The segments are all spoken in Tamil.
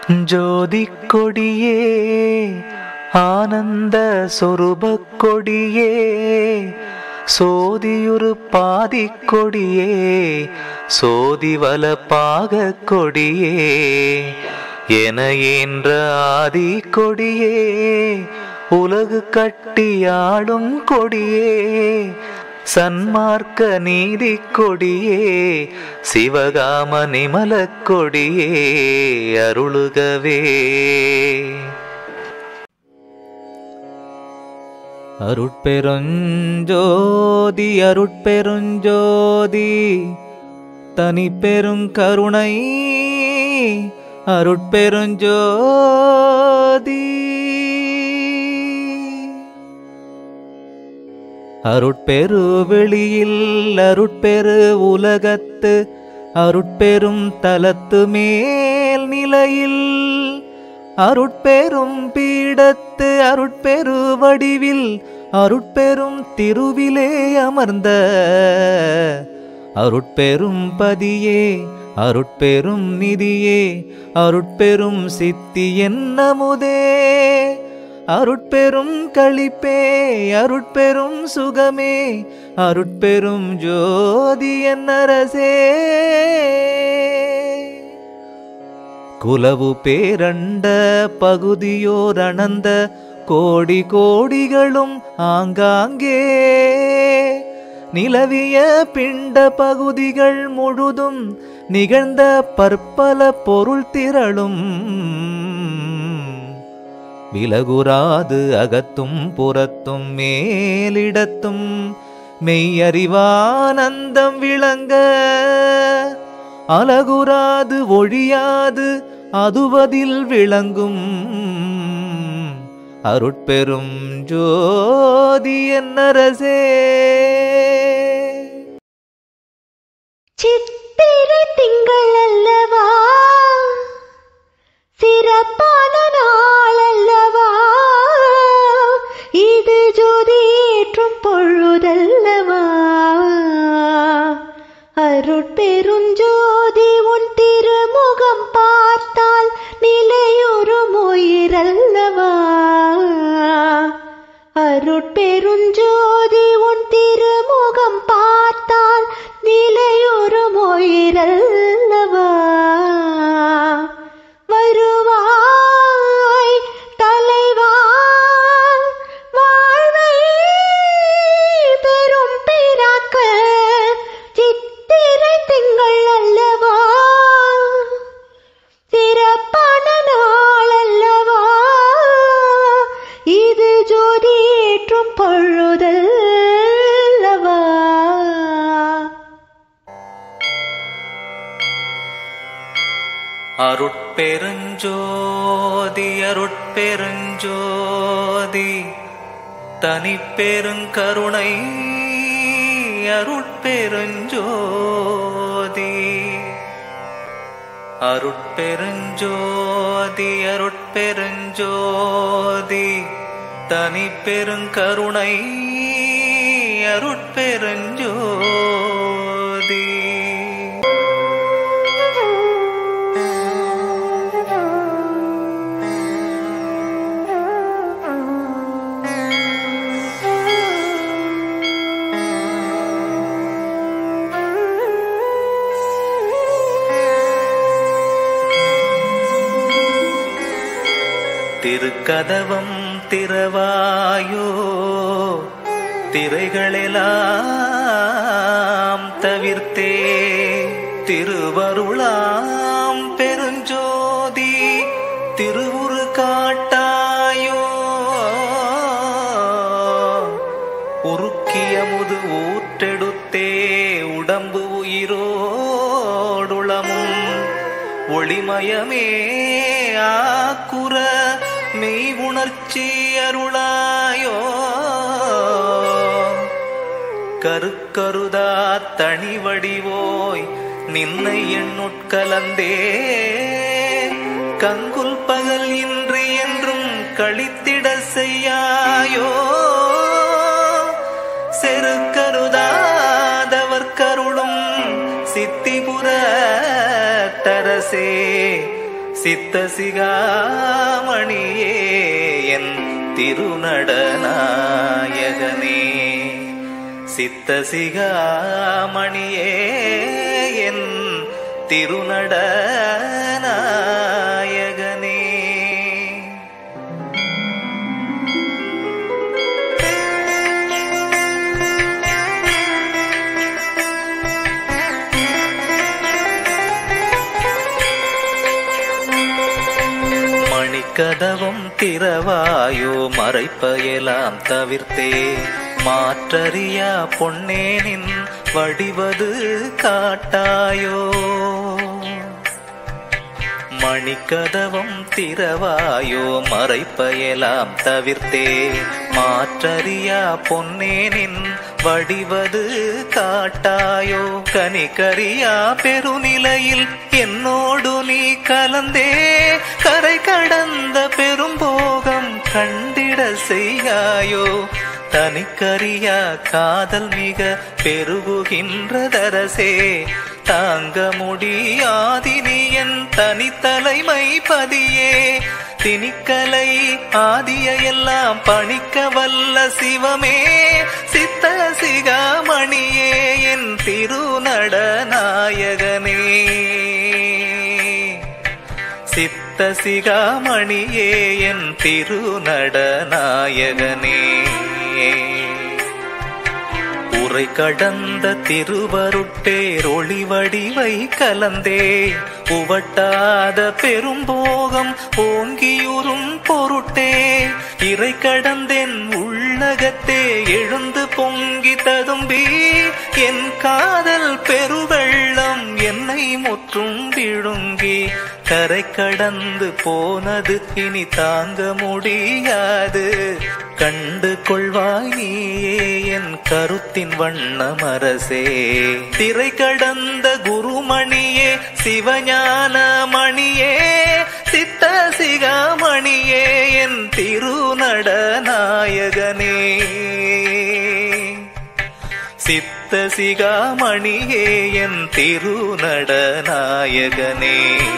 ஜோதி கொடியே ஆனந்த சொருபக் கொடியே சோதியுரு பாதி கொடியே சோதிவல பாக கொடியே என என்ற ஆதி கொடியே உலகு கட்டியாளும் கொடியே சன்மார்க்க நீதி கொடியே சிவகாம நிமலக் கொடியே அருளுகவே அருட்பெருஞ்சோதி அருட்பெருஞ்சோதி தனி பெருங்கருணை அருட்பெருஞ்சோதி அருட்பெரு வெளியில் அருட்பெரு உலகத்து அருட்பெரும் தலத்து மேல் நிலையில் அருட்பெரும் பீடத்து அருட்பெரு வடிவில் அருட்பெரும் திருவிலே அமர்ந்த அருட்பெரும் பதியே அருட்பெரும் நிதியே அருட்பெரும் சித்தி என்னமுதே அருட்பெரும் களிப்பே அருட்பெரும் சுகமே அருட்பெரும் ஜோதி என்னரசே குலவு பேரண்ட பகுதியோர் அனந்த கோடி கோடிகளும் ஆங்காங்கே நிலவிய பிண்ட பகுதிகள் முழுதும் நிகழ்ந்த பற்பல பொருள் திரளும் விலகுராது அகத்தும் புறத்தும் மேலிடத்தும் மெய்யறிவானந்தம் விளங்க அலகுராது ஒழியாது அதுவதில் விளங்கும் அருட்பெரும் ஜோதி என்னரசே சித்திரை திங்கள் அல்லவா சிறப்பான நாள் அல்லவா இது ஜோதி ஏற்றும் பொழுதல்லவா அருட்பெருஞ்சோதி உன் திருமுகம் பார்த்தால் நிலையுறும் உயிரல்லவா அருட்பெருஞ்சோதி உன் திருமுகம் பார்த்தால் நிலையுறும் உயிரல்லவா வருவாய் தலைவா வாழ்வை பெரும் பிராக்க சித்திரை திங்கள் அல்லவா சிறப்பான நாள் அல்லவா இது ஜோதி ஏற்றும் பொழுதல்லவா அருட்பெருஞ்சோதி அருட்பெருஞ்சோதி தனி பெருங்கருணை அருட்பெருஞ்சோதி அருட்பெருஞ்சோதி அருட்பெருஞ்சோதி தனி பெருங்கருணை அருட்பெருஞ்சோதி திருக்கதவம் திறவாயோ திரைகளெல்லாம் தவிர்த்தே திருவருளாம் பெருஞ்சோதி திருவுரு காட்டாயோ உருக்கியமுது ஊற்றெடுத்தே உடம்பு உயிரோடுளமும் ஒளிமயமே ஆக்குற மெய் உணர்ச்சி அருளாயோ கருக்கருதா தனி வடிவோய் நின்னை எண்ணுட்கலந்தே கங்குல் பகல் இன்றி என்றும் கழித்திட செய்யாயோ செருக்கருதாதவர் கருளும் சித்திபுர தரசே சித்த சிகாமணியே என் திருநடநாயகனே சித்த சிகாமணியே என் திருநடநாயகனே மணிக்கதவும் திறவாயோ மறைப்பயலாம் தவிர்த்தே மாற்றறியா பொன்னேனின் வடிவது காட்டாயோ மணிக்கதவும் திறவாயோ மறைப்பயலாம் தவிர்த்தே மாற்றறியா பொன்னேனின் வடிவது காட்டாயோ கனிகரியா பெருநிலையில் என்னோடு நீ கலந்தே கரை கடந்த பெரும்போகம் கண்டிட செய்யாயோ தனிக்கரியா காதல் மிக பெருகுகின்றதரசே தாங்க முடியாதினி என் தனித்தலைமை பதியே திணிக்கலை ஆதிய எல்லாம் பணிக்க வல்ல சிவமே சித்த சிகாமணியே என் திருநடநாயகனே சித்த சிகாமணியே என் திருநடநாயகனே உரை கடந்த திருவருட்டேரொளி வடிவை கலந்தே உவட்டாத பெரும்போகம் ஓங்கியுறும் பொருட்டே இறை கடந்தென் உள்ளகத்தே எழுந்து பொங்கி ததும்பி என் காதல் பெருவெள்ளம் என்னை முற்றும் விழுங்கி கரை கடந்து போனது இனி தாங்க முடியாது கண்டு கொள்வாய் நீயே என் கருத்தின் வண்ணமரசே திரை கடந்த குருமணியே சிவஞான மணியே சித்த சிகாமணியே என் திருநடநாயகனே சித்த சிகாமணியே என் திருநடநாயகனே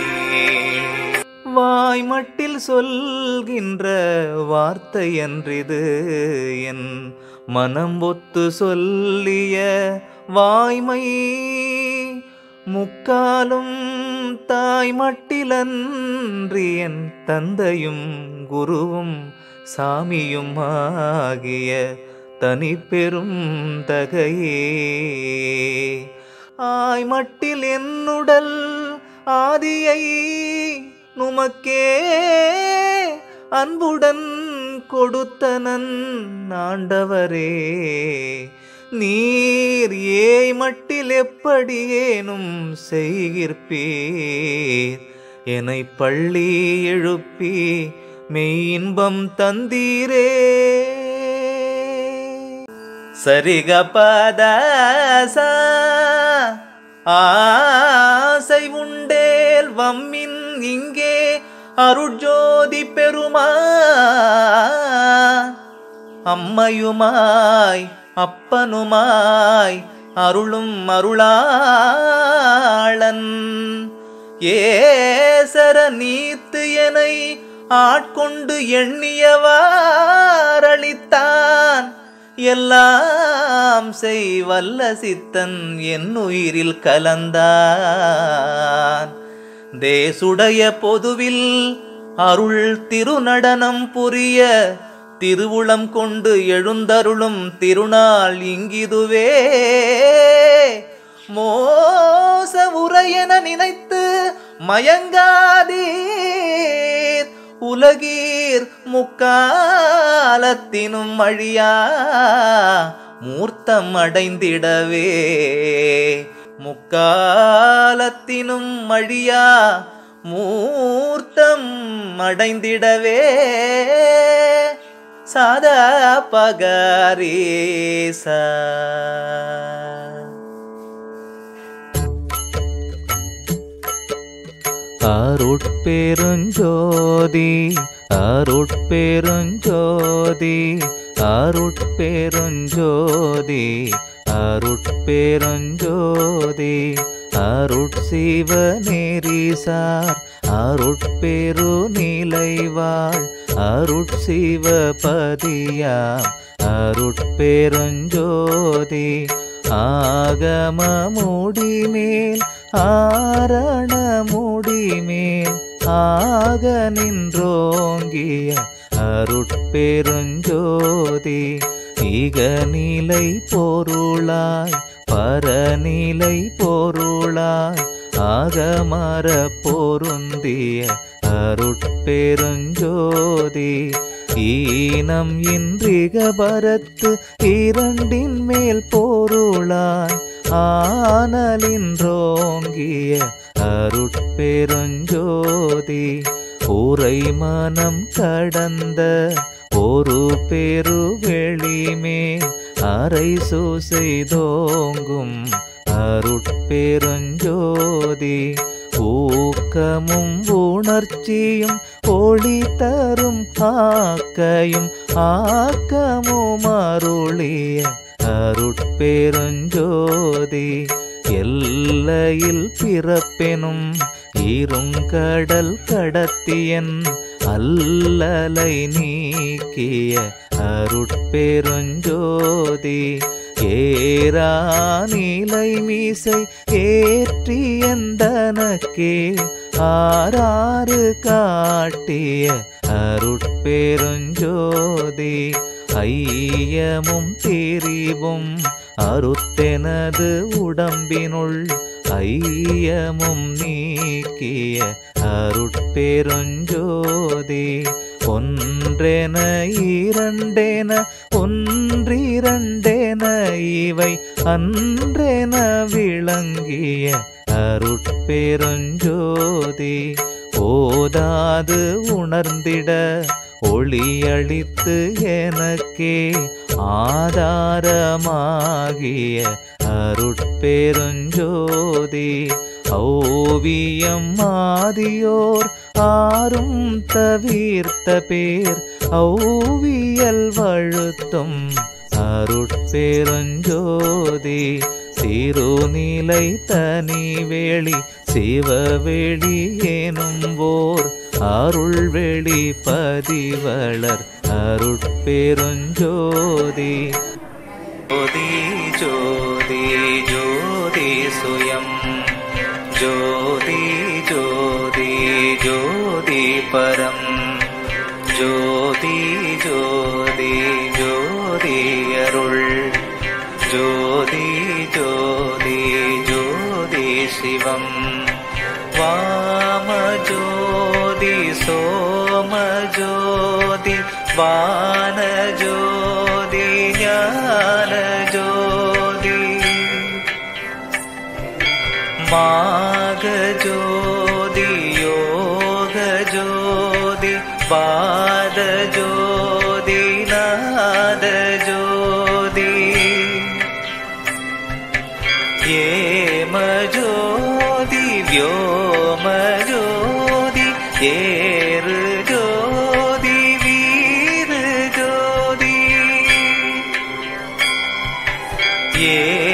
வாய்மட்டில் சொல்கின்ற வார்த்தை என்றிது என் மனம் ஒத்து சொல்லிய வாய்மை முக்காலும் தாய் மட்டிலன்றி என் தந்தையும் குருவும் சாமியும் ஆகிய தனி பெரும் தகையே ஆய் மட்டில் என்னுடல் ஆதியை நுமக்கே அன்புடன் கொடுத்தனன் ஆண்டவரே நீர் ஏய் மட்டில் எப்படியேனும் செய்கிற்பீர் என்னை பள்ளி எழுப்பி மெய் இன்பம் தந்தீரே சரிகபதசா ஆசை உண்டேல் வம்மின் இங்கே அருட்ஜோதி பெருமா அம்மையுமாய் அப்பனுமாய் அருளும் அருளாளன் ஏசர நீத்து எனை ஆட்கொண்டு எண்ணியவாரளித்தான் எல்லாம் செய் வல்ல சித்தன் என் உயிரில் கலந்தான் தேசுடைய பொதுவில் அருள் திருநடனம் புரிய திருவுளம் கொண்டு எழுந்தருளும் திருநாள் இங்கிதுவே மோச உரையென நினைத்து மயங்காதீர் உலகீர் முக்காலத்தினும் அழியா மூர்த்தம் அடைந்திடவே முக்காலத்தினும் அழியா மூர்த்தம் அடைந்திடவே சாதா பகரீசா அருட்பெருஞ்சோதி அருட்பெருஞ்சோதி அருட்பெருஞ்சோதி அருட்பெருஞ்சோதி அருட்சிவ நெறிசார் அருட்பெரு நிலைவாழ் அருட்சிவபதியாம் அருட்பெருஞ்சோதி ஆகம முடிமேல் ஆரண முடிமேல் ஆக நின்றோங்கிய அருட்பெருஞ்சோதி இகநிலை பொருளாய் பரநிலை பொருளாய் ஆகமர பொருந்திய அருட்பெருஞ்சோதி ஈனம் இன்றிக பரத்து இரண்டின் மேல் பொருளாய் ஆனலின்றோங்கிய அருட்பெருஞ்சோதி உரை மனம் கடந்த ஒரு பெரு வெளிமேல் அரை செய்தோங்கும் அருட்பெருஞ்சோதி ஊக்கமும் உணர்ச்சியும் ஒளி தரும் ஆக்கையும் ஆக்கமும் அருளிய அருட்பெருஞ்சோதி எல்லையில் பிறப்பெனும் இருங்கடல் கடத்தியன் அல்லலை நீக்கிய அருட்பெருஞ்சோதி ஏரா நீலை மீசை ஏற்றியந்தனக்கே ஆறாறு காட்டிய அருட்பெருஞ்சோதி ஐயமும் திரிவும் அருத்தெனது உடம்பினுள் ஐயமும் நீக்கிய அருட்பெருஞ்சோதி ஒன்றென இரண்டென ஒன்றிரண்டென இவை அன்றென விளங்கிய அருட்பெருஞ்சோதி ஓதாது உணர்ந்திட ஒளியளித்து எனக்கே ஆதாரமாகிய அருட்பெருஞ்சோதி ஔவியம் ஆதியோர் ஆறும் தவிர்த்த பேர் ஔவியல் வழுத்தும் அருட்பெருஞ்சோதி திருநிலை தனிவேளி சிவவெளி எனும் ஓர் அருள்வெளி பதிவளர் அருட்பெருஞ்சோதி ஜோதி ஜோதி ஜோதி சுயம் ஜோதி ஜோதி ஜோதி பரம் ஜோதி ஜோதி ஜோதி அருள் ஜோதி ஜோதி ஜோதி சிவம் வாம ஜோதி சோம ஜோதி வான ஜோதி ஞான ஜோதி மாக ஜோதி யோக ஜோதி பாத ஜோதி நாத ஜோதி ஏம ஜோதி வியோம ஜோதி ஏறு ஜோதி வீரு ஜோதி ஏ